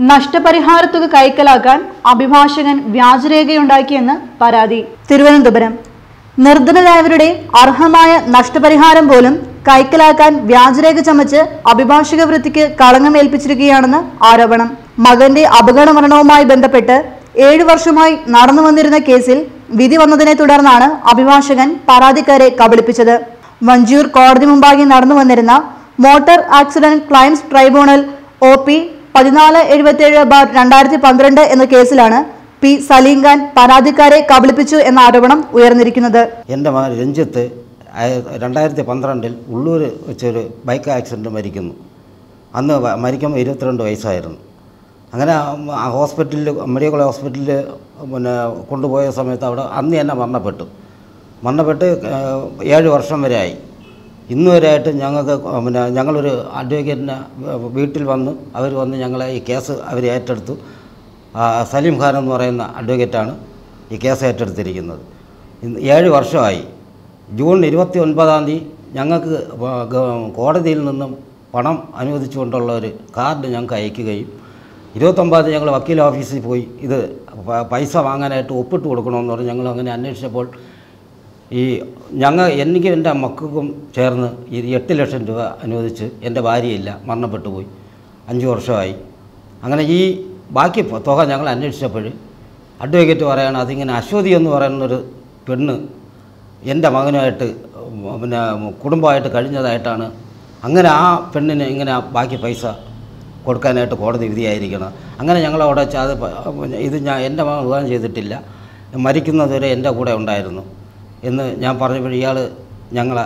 നഷ്ടപരിഹാരത്തുക കൈക്കലാക്കാൻ അഭിഭാഷകൻ വ്യാജരേഖയുണ്ടാക്കിയെന്ന് പരാതി തിരുവനന്തപുരം നിർധനരായവരുടെ അർഹമായ നഷ്ടപരിഹാരം പോലും കൈക്കലാക്കാൻ വ്യാജരേഖ ചമച്ച് അഭിഭാഷക വൃത്തിക്ക് കളങ്കമേൽപ്പിച്ചിരിക്കുകയാണെന്ന് ആരോപണം മകന്റെ അപകട മരണവുമായി ബന്ധപ്പെട്ട് ഏഴു വർഷമായി നടന്നു വന്നിരുന്ന കേസിൽ വിധി വന്നതിനെ തുടർന്നാണ് അഭിഭാഷകൻ പരാതിക്കാരെ കബളിപ്പിച്ചത് വഞ്ചൂർ കോടതി മുമ്പാകെ നടന്നു വന്നിരുന്ന motor accident claims tribunal O P പതിനാല് എഴുപത്തിയേഴ് ബാർ രണ്ടായിരത്തി പന്ത്രണ്ട് എന്ന കേസിലാണ് പി സലീം ഖാൻ പരാതിക്കാരെ കബളിപ്പിച്ചു എന്ന ആരോപണം ഉയർന്നിരിക്കുന്നത് എൻ്റെ മകൻ രഞ്ജിത്ത് അയ- രണ്ടായിരത്തി പന്ത്രണ്ടിൽ ഉള്ളൂർ വെച്ചൊരു ബൈക്ക് ആക്സിഡൻറ്റ് മരിക്കുന്നു അന്ന് വ- മരിക്കുമ്പോൾ ഇരുപത്തിരണ്ട് വയസ്സായിരുന്നു അങ്ങനെ ആ- ആ ഹോസ്പിറ്റലിൽ മെഡിക്കൽ കോളേജ് ഹോസ്പിറ്റലിൽ പിന്നെ കൊണ്ടുപോയ സമയത്ത് അവിടെ അന്ന് തന്നെ മരണപ്പെട്ടു മരണപ്പെട്ട് ഏഹ്, ഏഴ് വർഷം വരെ ആയി ഇന്ന് വരെയായിട്ട് ഞങ്ങൾക്ക് പിന്നെ ഞങ്ങളൊരു അഡ്വക്കേറ്റിനെ വീട്ടിൽ വന്ന് അവർ വന്ന് ഞങ്ങളെ ഈ കേസ് അവർ ഏറ്റെടുത്തു ആ, സലീം ഖാൻ എന്ന് പറയുന്ന അഡ്വക്കേറ്റാണ് ഈ കേസ് ഏറ്റെടുത്തിരിക്കുന്നത് ഇന്ന് ഏഴ് വർഷമായി ജൂൺ ഇരുപത്തി ഒൻപതാം തീയതി ഞങ്ങൾക്ക് വ- ഗ- കോടതിയിൽ നിന്നും പണം അനുവദിച്ചുകൊണ്ടുള്ള ഒരു കാർഡ് ഞങ്ങൾക്ക് അയക്കുകയും ഇരുപത്തൊമ്പതാം തീയതി ഞങ്ങൾ വക്കീൽ ഓഫീസിൽ പോയി ഇത് പ- പൈസ വാങ്ങാനായിട്ട് ഒപ്പിട്ട് കൊടുക്കണമെന്ന് പറഞ്ഞ് ഞങ്ങൾ അങ്ങനെ അന്വേഷിച്ചപ്പോൾ ഈ ഞങ്ങൾ എനിക്കും എൻ്റെ മക്കൾക്കും ചേർന്ന് ഈ എട്ട് ലക്ഷം രൂപ അനുവദിച്ച് എൻ്റെ ഭാര്യയില്ല മരണപ്പെട്ടു പോയി അഞ്ച് വർഷമായി അങ്ങനെ ഈ ബാക്കി പ- തുക ഞങ്ങൾ അന്വേഷിച്ചപ്പോൾ അഡ്വക്കേറ്റ് പറയാണ് അതിങ്ങനെ അശ്വതി എന്ന് പറയുന്നൊരു പെണ്ണ് എൻ്റെ മകനുമായിട്ട് ഉം, പിന്നെ കുടുംബമായിട്ട് കഴിഞ്ഞതായിട്ടാണ് അങ്ങനെ ആ പെണ്ണിന് ഇങ്ങനെ ബാക്കി പൈസ കൊടുക്കാനായിട്ട് കോടതി വിധിയായിരിക്കണം അങ്ങനെ ഞങ്ങളവിടെ വെച്ച് അത് പ- ഇത് ഞാൻ എൻ്റെ മകൻ വിവാഹം ചെയ്തിട്ടില്ല മരിക്കുന്നതുവരെ എൻ്റെ കൂടെ ഉണ്ടായിരുന്നു എന്ന് ഞാൻ പറഞ്ഞപ്പോൾ ഇയാൾ ഞങ്ങളെ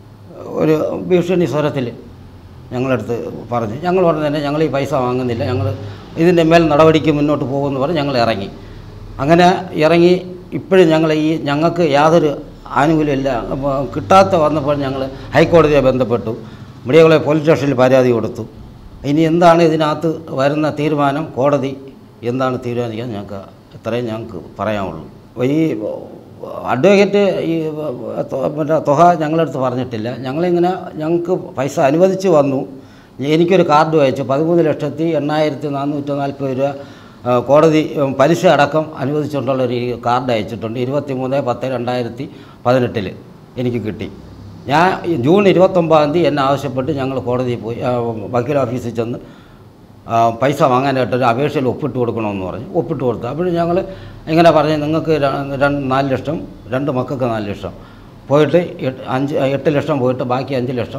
ഒരു ഭീഷണി സ്വരത്തിൽ ഞങ്ങളടുത്ത് പറഞ്ഞു ഞങ്ങൾ പറഞ്ഞു തന്നെ ഞങ്ങൾ ഈ പൈസ വാങ്ങുന്നില്ല ഞങ്ങൾ ഇതിൻ്റെ മേൽ നടപടിക്ക് മുന്നോട്ട് പോകുമെന്ന് പറഞ്ഞ് ഞങ്ങൾ ഇറങ്ങി അങ്ങനെ ഇറങ്ങി ഇപ്പോഴും ഞങ്ങൾ ഈ ഞങ്ങൾക്ക് യാതൊരു ആനുകൂല്യമില്ല അപ്പോൾ കിട്ടാത്ത വന്നപ്പോൾ ഞങ്ങൾ ഹൈക്കോടതിയെ ബന്ധപ്പെട്ടു മെഡിക്കൽ കോളേജ് പോലീസ് സ്റ്റേഷനിൽ പരാതി കൊടുത്തു ഇനി എന്താണ് ഇതിനകത്ത് വരുന്ന തീരുമാനം കോടതി എന്താണ് തീരുമാനിക്കാൻ ഞങ്ങൾക്ക് ഇത്രയും ഞങ്ങൾക്ക് പറയാനുള്ളൂ അപ്പോൾ ഈ അഡ്വക്കേറ്റ് ഈ തൊ- മറ്റേ തുക ഞങ്ങളടുത്ത് പറഞ്ഞിട്ടില്ല ഞങ്ങളിങ്ങനെ ഞങ്ങൾക്ക് പൈസ അനുവദിച്ച് വന്നു എനിക്കൊരു കാർഡ് അയച്ചു പതിമൂന്ന് ലക്ഷത്തി എണ്ണായിരത്തി നാനൂറ്റി നാൽപ്പത് രൂപ ആ, കോടതി ഉം, പലിശ അടക്കം അനുവദിച്ചുകൊണ്ടുള്ള ഒരു കാർഡ് അയച്ചിട്ടുണ്ട് ഇരുപത്തി മൂന്ന് പത്ത് രണ്ടായിരത്തി പതിനെട്ടിൽ എനിക്ക് കിട്ടി ഞാൻ ഈ ജൂൺ ഇരുപത്തൊമ്പതാം തീയതി എന്നെ ആവശ്യപ്പെട്ട് ഞങ്ങൾ കോടതിയിൽ പോയി ആ, വക്കീൽ ഓഫീസിൽ ചെന്ന് ആ, പൈസ വാങ്ങാനായിട്ടൊരു അപേക്ഷയിൽ ഒപ്പിട്ട് കൊടുക്കണമെന്ന് പറഞ്ഞു ഒപ്പിട്ട് കൊടുത്തു അപ്പോൾ ഞങ്ങൾ ഇങ്ങനെ പറഞ്ഞു നിങ്ങൾക്ക് ര- രണ്ട് നാല് ലക്ഷം രണ്ട് മക്കൾക്ക് നാല് ലക്ഷം പോയിട്ട് എട്ട് അഞ്ച് എട്ട് ലക്ഷം പോയിട്ട് ബാക്കി അഞ്ച് ലക്ഷം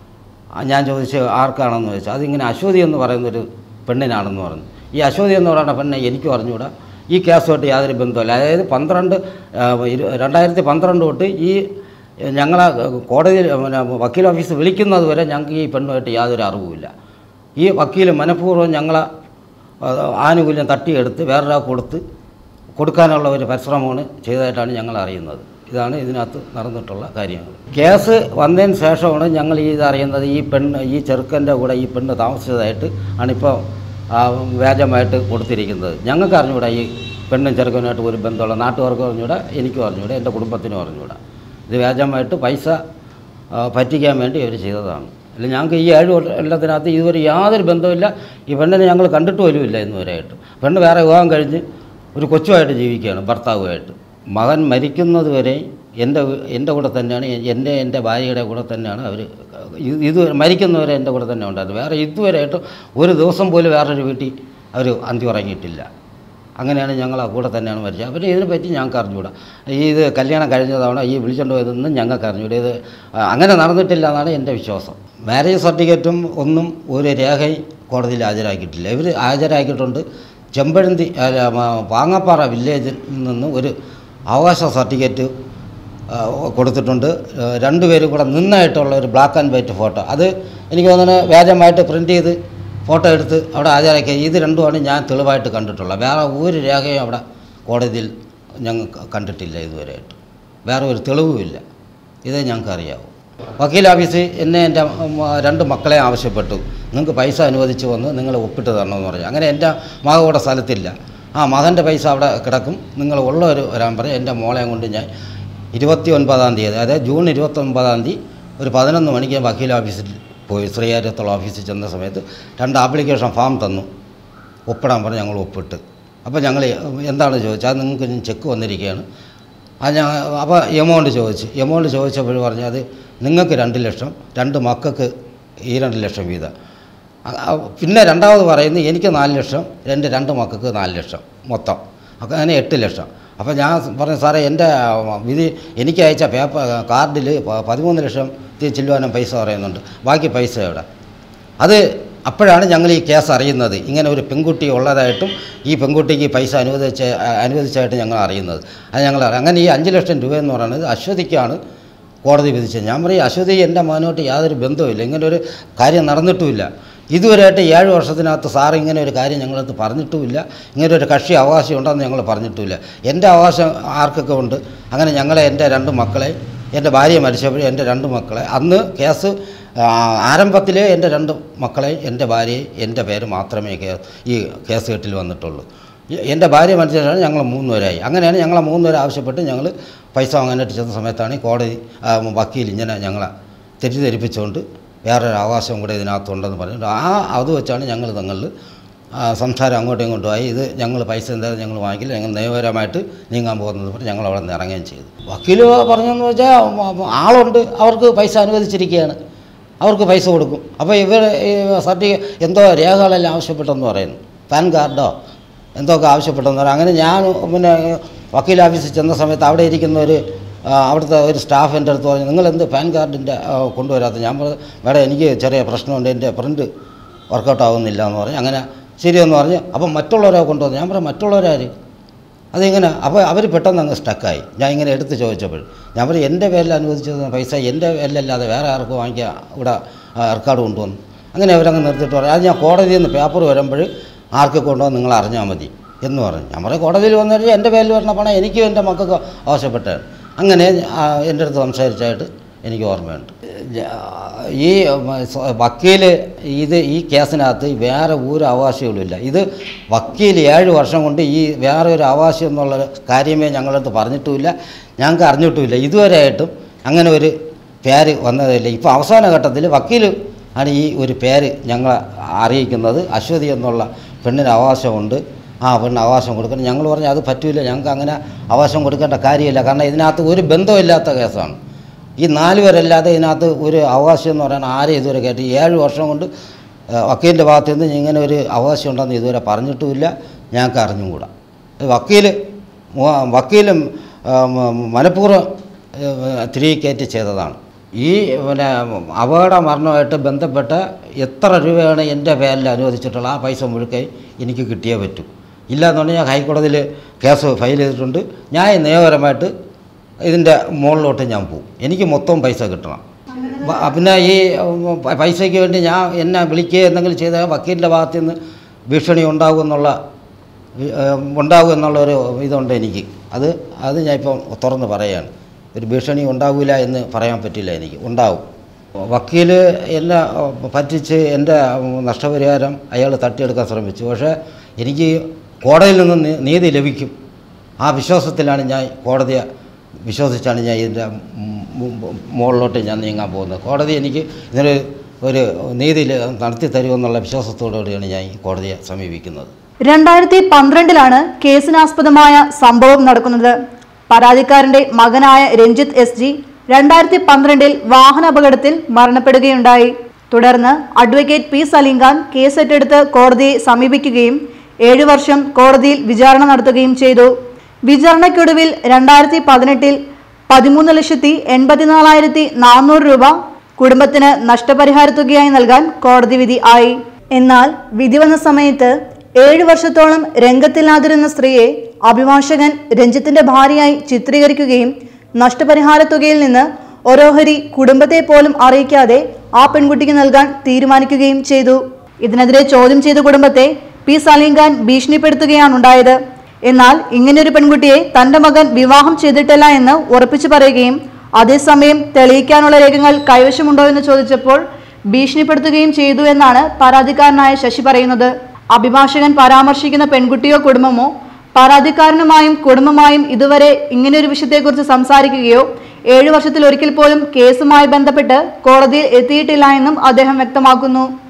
ആ, ഞാൻ ചോദിച്ചു ആർക്കാണെന്ന് ചോദിച്ചു അതിങ്ങനെ അശ്വതി എന്ന് പറയുന്നൊരു പെണ്ണിനാണെന്ന് പറഞ്ഞു ഈ അശ്വതി എന്ന് പറയുന്ന പെണ്ണെ എനിക്ക് പറഞ്ഞുകൂടാ ഈ കേസുമായിട്ട് യാതൊരു ബന്ധമില്ല അതായത് പന്ത്രണ്ട് ആ, ഇരു- രണ്ടായിരത്തി പന്ത്രണ്ട് തൊട്ട് ഈ ഞങ്ങളെ കോടതിയിൽ പിന്നെ വക്കീൽ ഓഫീസ് വിളിക്കുന്നത് വരെ ഞങ്ങൾക്ക് ഈ പെണ്ണുമായിട്ട് യാതൊരു അറിവുമില്ല ഈ വക്കീൽ മനഃപൂർവ്വം ഞങ്ങളെ ആ, ആനുകൂല്യം തട്ടിയെടുത്ത് വേറൊരാൾക്ക് കൊടുത്ത് കൊടുക്കാനുള്ള ഒരു പരിശ്രമമാണ് ചെയ്തതായിട്ടാണ് ഞങ്ങൾ അറിയുന്നത് ഇതാണ് ഇതിനകത്ത് നടന്നിട്ടുള്ള കാര്യങ്ങൾ കേസ് വന്നതിന് ശേഷമാണ് ഞങ്ങൾ ഈ ഇതറിയുന്നത് ഈ പെണ്ണ് ഈ ചെറുക്കൻ്റെ കൂടെ ഈ പെണ്ണ് താമസിച്ചതായിട്ട് ആണിപ്പോൾ ആ, വ്യാജമായിട്ട് കൊടുത്തിരിക്കുന്നത് ഞങ്ങൾക്ക് അറിഞ്ഞൂടാ ഈ പെണ്ണും ചെറുക്കനുമായിട്ട് ഒരു ബന്ധമുള്ള നാട്ടുകാർക്ക് അറിഞ്ഞൂടാ എനിക്കും അറിഞ്ഞൂടാ എൻ്റെ കുടുംബത്തിനും അറിഞ്ഞൂടാ ഇത് വ്യാജമായിട്ട് പൈസ ആ, പറ്റിക്കാൻ വേണ്ടി അവർ ചെയ്തതാണ് അല്ല ഞങ്ങൾക്ക് ഈ ഏഴ് കൊല്ലത്തിനകത്ത് ഇതുവരെ യാതൊരു ബന്ധമില്ല ഈ പെണ്ണിനെ ഞങ്ങൾ കണ്ടിട്ട് പോലുമില്ല ഇന്നുവരെയായിട്ട് പെണ്ണ് വേറെ വിവാഹം കഴിഞ്ഞ് ഒരു കൊച്ചുമായിട്ട് ജീവിക്കുകയാണ് ഭർത്താവുമായിട്ട് മകൻ മരിക്കുന്നത് വരെ എൻ്റെ വീ- എൻ്റെ കൂടെ തന്നെയാണ് എ- എൻ്റെ എൻ്റെ ഭാര്യയുടെ കൂടെ തന്നെയാണ് അവർ ഇത് മരിക്കുന്നവരെ എൻ്റെ കൂടെ തന്നെ ഉണ്ടായിരുന്നു വേറെ ഇതുവരെയായിട്ട് ഒരു ദിവസം പോലും വേറൊരു വീട്ടിൽ അവർ അന്തി ഉറങ്ങിയിട്ടില്ല അങ്ങനെയാണ് ഞങ്ങൾ ആ കൂടെ തന്നെയാണ് മരിച്ചത് അവർ ഇതിനെപ്പറ്റി ഞങ്ങൾക്ക് അറിഞ്ഞുകൂടാ ഈ ഇത് കല്യാണം കഴിഞ്ഞതാണോ ഈ വിളിച്ചുകൊണ്ട് പോയതൊന്നും ഞങ്ങൾക്ക് അറിഞ്ഞൂടാ ഇത് ആ, അങ്ങനെ നടന്നിട്ടില്ല എന്നാണ് എൻ്റെ വിശ്വാസം മാരേജ് സർട്ടിഫിക്കറ്റും ഒന്നും ഒരു രേഖയും കോടതിയിൽ ഹാജരാക്കിയിട്ടില്ല ഇവർ ഹാജരാക്കിയിട്ടുണ്ട് ചെമ്പഴന്തി അല്ല, മ- പാങ്ങപ്പാറ വില്ലേജിൽ നിന്ന് ഒരു അവകാശ സർട്ടിഫിക്കറ്റ് ആ, കൊടുത്തിട്ടുണ്ട് ആ, രണ്ടുപേരും കൂടെ നിന്നായിട്ടുള്ള ഒരു ബ്ലാക്ക് ആൻഡ് വൈറ്റ് ഫോട്ടോ അത് എനിക്ക് തോന്നുന്നത് വ്യാജമായിട്ട് പ്രിൻ്റ് ചെയ്ത് ഫോട്ടോ എടുത്ത് അവിടെ ഹാജരാക്കിയ ഇത് രണ്ടുമാണ് ഞാൻ തെളിവായിട്ട് കണ്ടിട്ടുള്ളത് വേറെ ഒരു രേഖയും അവിടെ കോടതിയിൽ ഞങ്ങൾ കണ്ടിട്ടില്ല ഇതുവരെയായിട്ട് വേറെ ഒരു തെളിവുമില്ല ഇതേ ഞങ്ങൾക്ക് അറിയാവൂ വക്കീൽ ഓഫീസ് എന്നെ എൻ്റെ ഉം, രണ്ട് മക്കളെ ആവശ്യപ്പെട്ടു നിങ്ങൾക്ക് പൈസ അനുവദിച്ച് വന്ന് നിങ്ങൾ ഒപ്പിട്ട് തരണമെന്ന് പറഞ്ഞു അങ്ങനെ എൻ്റെ മകൻ ഇവിടെ സ്ഥലത്തില്ല ആ മകൻ്റെ പൈസ അവിടെ കിടക്കും നിങ്ങൾ ഉള്ളവർ വരാൻ പറയും എൻ്റെ മോളെയും കൊണ്ട് ഞാൻ ഇരുപത്തി ഒൻപതാം തീയതി അതായത് ജൂൺ ഇരുപത്തി ഒൻപതാം തീയതി ഒരു പതിനൊന്ന് മണിക്ക് വക്കീൽ ഓഫീസിൽ പോയി ശ്രീകാര്യത്തുള്ള ഓഫീസിൽ ചെന്ന സമയത്ത് രണ്ട് ആപ്ലിക്കേഷൻ ഫോം തന്നു ഒപ്പിടാൻ പറഞ്ഞ് ഞങ്ങൾ ഒപ്പിട്ട് അപ്പോൾ ഞങ്ങൾ എന്താണ് ചോദിച്ചത് അത് നിങ്ങൾക്ക് ഇനി ചെക്ക് വന്നിരിക്കുകയാണ് അത് ഞാൻ അപ്പോൾ എമൗണ്ട് ചോദിച്ചു എമൗണ്ട് ചോദിച്ചപ്പോൾ പറഞ്ഞു അത് നിങ്ങൾക്ക് രണ്ട് ലക്ഷം രണ്ട് മക്കൾക്ക് ഈ രണ്ട് ലക്ഷം വീതം അ- അ- പിന്നെ രണ്ടാമത് പറയുന്നത് എനിക്ക് നാല് ലക്ഷം എൻ്റെ രണ്ട് മക്കൾക്ക് നാല് ലക്ഷം മൊത്തം അപ്പോൾ അങ്ങനെ എട്ട് ലക്ഷം അപ്പോൾ ഞാൻ പറഞ്ഞു സാറേ എൻ്റെ വിധി എനിക്ക് അയച്ച പേപ്പർ കാർഡിൽ പ- പതിമൂന്ന് ലക്ഷം ചില്ലുവാനും പൈസ പറയുന്നുണ്ട് ബാക്കി പൈസ എവിടെ അത് അപ്പോഴാണ് ഞങ്ങൾ ഈ കേസ് അറിയുന്നത് ഇങ്ങനെ ഒരു പെൺകുട്ടി ഉള്ളതായിട്ടും ഈ പെൺകുട്ടിക്ക് പൈസ അനുവദിച്ച അനുവദിച്ചായിട്ട് ഞങ്ങൾ അറിയുന്നത് അത് ഞങ്ങൾ അറിയാം അങ്ങനെ ഈ അഞ്ച് ലക്ഷം രൂപ എന്ന് പറയുന്നത് അശ്വതിക്കാണ് കോടതി വിധിച്ചത് ഞാൻ പറയും അശ്വതി എൻ്റെ മോനോട്ട് യാതൊരു ബന്ധവുമില്ല ഇങ്ങനെ ഒരു കാര്യം നടന്നിട്ടുമില്ല ഇതുവരെയായിട്ട് ഏഴ് വർഷത്തിനകത്ത് സാർ ഇങ്ങനെ ഒരു കാര്യം ഞങ്ങളടുത്ത് പറഞ്ഞിട്ടുമില്ല ഇങ്ങനെ ഒരു കക്ഷി അവകാശം ഉണ്ടെന്ന് ഞങ്ങൾ പറഞ്ഞിട്ടുമില്ല എൻ്റെ അവകാശം ആർക്കൊക്കെ ഉണ്ട് അങ്ങനെ ഞങ്ങളെ എൻ്റെ രണ്ട് മക്കളെ എൻ്റെ ഭാര്യ മരിച്ചപ്പോഴും എൻ്റെ രണ്ട് മക്കളെ അന്ന് കേസ് ആ, ആരംഭത്തിലേ എൻ്റെ രണ്ട് മക്കളെ എൻ്റെ ഭാര്യയെ എൻ്റെ പേര് മാത്രമേ കേ- ഈ കേസ് കെട്ടിൽ വന്നിട്ടുള്ളൂ ഈ- എൻ്റെ ഭാര്യ മരിച്ചതാണ് ഞങ്ങൾ മൂന്നുപേരായി അങ്ങനെയാണ് ഞങ്ങളെ മൂന്നുപേരെ ആവശ്യപ്പെട്ട് ഞങ്ങൾ പൈസ വാങ്ങാനായിട്ട് ചെന്ന സമയത്താണ് ഈ കോടതി ആ, വക്കീൽ ഇങ്ങനെ ഞങ്ങളെ തെറ്റിദ്ധരിപ്പിച്ചുകൊണ്ട് വേറൊരു അവകാശം കൂടെ ഇതിനകത്തുണ്ടെന്ന് പറഞ്ഞിട്ട് ആ അത് വെച്ചാണ് ഞങ്ങൾ തങ്ങളിൽ ആ, സംസാരം അങ്ങോട്ടും ഇങ്ങോട്ടും ആയി ഇത് ഞങ്ങൾ പൈസ എന്തായാലും ഞങ്ങൾ വാങ്ങിക്കില്ല ഞങ്ങൾ നിയമപരമായിട്ട് നീങ്ങാൻ പോകുന്നത് പറഞ്ഞ് ഞങ്ങൾ അവിടെ നിന്ന് ഇറങ്ങുകയും ചെയ്തു വക്കീൽ പറഞ്ഞതെന്ന് വെച്ചാൽ ആളുണ്ട് അവർക്ക് പൈസ അനുവദിച്ചിരിക്കുകയാണ് അവർക്ക് പൈസ കൊടുക്കും അപ്പോൾ ഇവർ സർട്ടിഫിക്കറ്റ് എന്തോ രേഖകളെല്ലാം ആവശ്യപ്പെട്ടെന്ന് പറയുന്നു പാൻ കാർഡോ എന്തൊക്കെ ആവശ്യപ്പെട്ടെന്ന് പറയാം അങ്ങനെ ഞാൻ പിന്നെ വക്കീൽ ഓഫീസിൽ ചെന്ന സമയത്ത് അവിടെ ഇരിക്കുന്ന ഒരു ആ, അവിടുത്തെ ഒരു സ്റ്റാഫ് എൻ്റെ അടുത്ത് പറഞ്ഞു നിങ്ങൾ എന്ത് പാൻ കാർഡിൻ്റെ കൊണ്ടുവരാത്ത ഞാൻ പറഞ്ഞു മേഡം എനിക്ക് ചെറിയ പ്രശ്നമുണ്ട് എൻ്റെ പ്രിൻ്റ് വർക്കൗട്ട് ആവുന്നില്ല എന്ന് പറഞ്ഞു അങ്ങനെ ശരിയെന്ന് പറഞ്ഞ് അപ്പം മറ്റുള്ളവരെ കൊണ്ടുവന്നു ഞാൻ പറഞ്ഞു മറ്റുള്ളവരാര് അതിങ്ങനെ അപ്പോൾ അവർ പെട്ടെന്ന് അങ്ങ് സ്റ്റക്കായി ഞാൻ ഇങ്ങനെ എടുത്ത് ചോദിച്ചപ്പോൾ ഞാൻ പറയും എൻ്റെ പേരിൽ അനുവദിച്ചത് പൈസ എൻ്റെ പേരിലല്ലാതെ വേറെ ആർക്ക് വാങ്ങിക്കുക ഇവിടെ ആ, റെക്കോർഡ് കൊണ്ടുവന്നു അങ്ങനെ അവരങ്ങ് നിർത്തിയിട്ട് പറഞ്ഞു അത് ഞാൻ കോടതിയിൽ നിന്ന് പേപ്പർ വരുമ്പോൾ ആർക്ക് കൊണ്ടുവന്ന് നിങ്ങൾ അറിഞ്ഞാൽ മതി എന്ന് പറഞ്ഞു ഞാൻ പറയും കോടതിയിൽ വന്നു കഴിഞ്ഞാൽ എൻ്റെ പേരിൽ വരുന്ന പണം എനിക്കും എൻ്റെ മക്കൾക്ക് ആവശ്യപ്പെട്ടാണ് അങ്ങനെ ആ, എൻ്റെ അടുത്ത് സംസാരിച്ചായിട്ട് എനിക്ക് ഓർമ്മയുണ്ട് ജ- ഈ വക്കീൽ ഇത് ഈ കേസിനകത്ത് വേറെ ഒരു അവകാശങ്ങളുമില്ല ഇത് വക്കീൽ ഏഴ് വർഷം കൊണ്ട് ഈ വേറെ ഒരു അവകാശം എന്നുള്ള കാര്യമേ ഞങ്ങളടുത്ത് പറഞ്ഞിട്ടുമില്ല ഞങ്ങൾക്ക് അറിഞ്ഞിട്ടുമില്ല ഇതുവരെയായിട്ടും അങ്ങനെ ഒരു പേര് വന്നതില്ല ഇപ്പോൾ അവസാന ഘട്ടത്തിൽ വക്കീൽ ആണ് ഈ ഒരു പേര് ഞങ്ങളെ അറിയിക്കുന്നത് അശ്വതി എന്നുള്ള പെണ്ണിന് അവകാശമുണ്ട് ആ പെണ്ണ് അവകാശം കൊടുക്കണം ഞങ്ങൾ പറഞ്ഞു അത് പറ്റില്ല ഞങ്ങൾക്ക് അങ്ങനെ അവകാശം കൊടുക്കേണ്ട കാര്യമില്ല കാരണം ഇതിനകത്ത് ഒരു ബന്ധമില്ലാത്ത കേസാണ് ഈ നാല് പേരല്ലാതെ ഇതിനകത്ത് ഒരു അവകാശം എന്ന് പറയാൻ ആരും ഇതുവരെ കേട്ട് ഈ ഏഴ് വർഷം കൊണ്ട് ഏഹ്, വക്കീലിൻ്റെ ഭാഗത്തു നിന്ന് ഇങ്ങനെ ഒരു അവകാശം ഉണ്ടെന്ന് ഇതുവരെ പറഞ്ഞിട്ടുമില്ല ഞങ്ങൾക്ക് അറിഞ്ഞുകൂടാ ഇത് വക്കീൽ മു- വക്കീലും ഏഹ്, മ- മനഃപൂർവ്വം ഏഹ്, തിരികെ കയറ്റി ചെയ്തതാണ് ഈ പിന്നെ അപകട മരണമായിട്ട് ബന്ധപ്പെട്ട എത്ര രൂപയാണ് എൻ്റെ പേരിൽ അനുവദിച്ചിട്ടുള്ള ആ പൈസ മുഴുക്കായി എനിക്ക് കിട്ടിയേ പറ്റൂ ഇല്ലയെന്നുണ്ടെങ്കിൽ ഞാൻ ഹൈക്കോടതിയിൽ കേസ് ഫയൽ ചെയ്തിട്ടുണ്ട് ഞാൻ നിയമപരമായിട്ട് ഇതിൻ്റെ മുകളിലോട്ട് ഞാൻ പോകും എനിക്ക് മൊത്തം പൈസ കിട്ടണം വ- പിന്നെ ഈ ഉം, പ- പൈസയ്ക്ക് വേണ്ടി ഞാൻ എന്നെ വിളിക്കുക എന്തെങ്കിലും ചെയ്താൽ വക്കീലിൻ്റെ ഭാഗത്തു നിന്ന് ഭീഷണി ഉണ്ടാകും എന്നുള്ള വി- ഏഹ്, ഉണ്ടാകും എന്നുള്ളൊരു ഇതുണ്ട് എനിക്ക് അത് അത് ഞാൻ ഇപ്പം തുറന്ന് പറയുകയാണ് ഒരു ഭീഷണി ഉണ്ടാകില്ല എന്ന് പറയാൻ പറ്റില്ല എനിക്ക് ഉണ്ടാവും വക്കീൽ എന്നെ ഏഹ്, പറ്റിച്ച് എൻ്റെ ഉം, നഷ്ടപരിഹാരം അയാൾ തട്ടിയെടുക്കാൻ ശ്രമിച്ചു പക്ഷേ എനിക്ക് കോടതിയിൽ നിന്ന് നീ- നീതി ലഭിക്കും ആ വിശ്വാസത്തിലാണ് ഞാൻ കോടതിയെ വിശ്വസിച്ചാണ് ഞാൻ ഇതിൻ്റെ മുകളിലോട്ട് ഞാൻ നീങ്ങാൻ പോകുന്നത് കോടതി എനിക്ക് ഇതിനൊരു ഒരു നീതി ല- നടത്തി തരുമെന്നുള്ള വിശ്വാസത്തോടുകൂടിയാണ് ഞാൻ ഈ കോടതിയെ സമീപിക്കുന്നത് രണ്ടായിരത്തി പന്ത്രണ്ടിലാണ് കേസിനാസ്പദമായ സംഭവം നടക്കുന്നത് പരാതിക്കാരന്റെ മകനായ രഞ്ജിത്ത് എസ് ജി രണ്ടായിരത്തി പന്ത്രണ്ടിൽ വാഹനാപകടത്തിൽ മരണപ്പെടുകയുണ്ടായി തുടർന്ന് അഡ്വക്കേറ്റ് പി സലീംഖാൻ കേസ് ഏറ്റെടുത്ത് കോടതിയെ സമീപിക്കുകയും ഏഴു വർഷം കോടതിയിൽ വിചാരണ നടത്തുകയും ചെയ്തു വിചാരണയ്ക്കൊടുവിൽ രണ്ടായിരത്തി പതിനെട്ടിൽ പതിമൂന്ന് ലക്ഷത്തി എൺപത്തിനാലായിരത്തി നാനൂറ് രൂപ കുടുംബത്തിന് നഷ്ടപരിഹാര തുകയായി നൽകാൻ കോടതി വിധി ആയി എന്നാൽ വിധി വന്ന സമയത്ത് ഏഴു വർഷത്തോളം രംഗത്തില്ലാതിരുന്ന സ്ത്രീയെ അഭിഭാഷകൻ രഞ്ജിത്തിന്റെ ഭാര്യയായി ചിത്രീകരിക്കുകയും നഷ്ടപരിഹാര തുകയിൽ നിന്ന് ഓരോഹരി കുടുംബത്തെ പോലും അറിയിക്കാതെ ആ പെൺകുട്ടിക്ക് നൽകാൻ തീരുമാനിക്കുകയും ചെയ്തു ഇതിനെതിരെ ചോദ്യം ചെയ്ത കുടുംബത്തെ പി സലീംഖാൻ ഭീഷണിപ്പെടുത്തുകയാണുണ്ടായത് എന്നാൽ ഇങ്ങനെയൊരു പെൺകുട്ടിയെ തന്റെ മകൻ വിവാഹം ചെയ്തിട്ടില്ല എന്ന് ഉറപ്പിച്ചു പറയുകയും അതേസമയം തെളിയിക്കാനുള്ള രേഖകൾ കൈവശമുണ്ടോ എന്ന് ചോദിച്ചപ്പോൾ ഭീഷണിപ്പെടുത്തുകയും ചെയ്തു എന്നാണ് പരാതിക്കാരനായ ശശി പറയുന്നത് അഭിഭാഷകൻ പരാമർശിക്കുന്ന പെൺകുട്ടിയോ കുടുംബമോ പരാതിക്കാരനുമായും കുടുംബമായും ഇതുവരെ ഇങ്ങനെയൊരു വിഷയത്തെക്കുറിച്ച് സംസാരിക്കുകയോ ഏഴു വർഷത്തിൽ ഒരിക്കൽ പോലും കേസുമായി ബന്ധപ്പെട്ട് കോടതിയിൽ എത്തിയിട്ടില്ല എന്നും അദ്ദേഹം വ്യക്തമാക്കുന്നു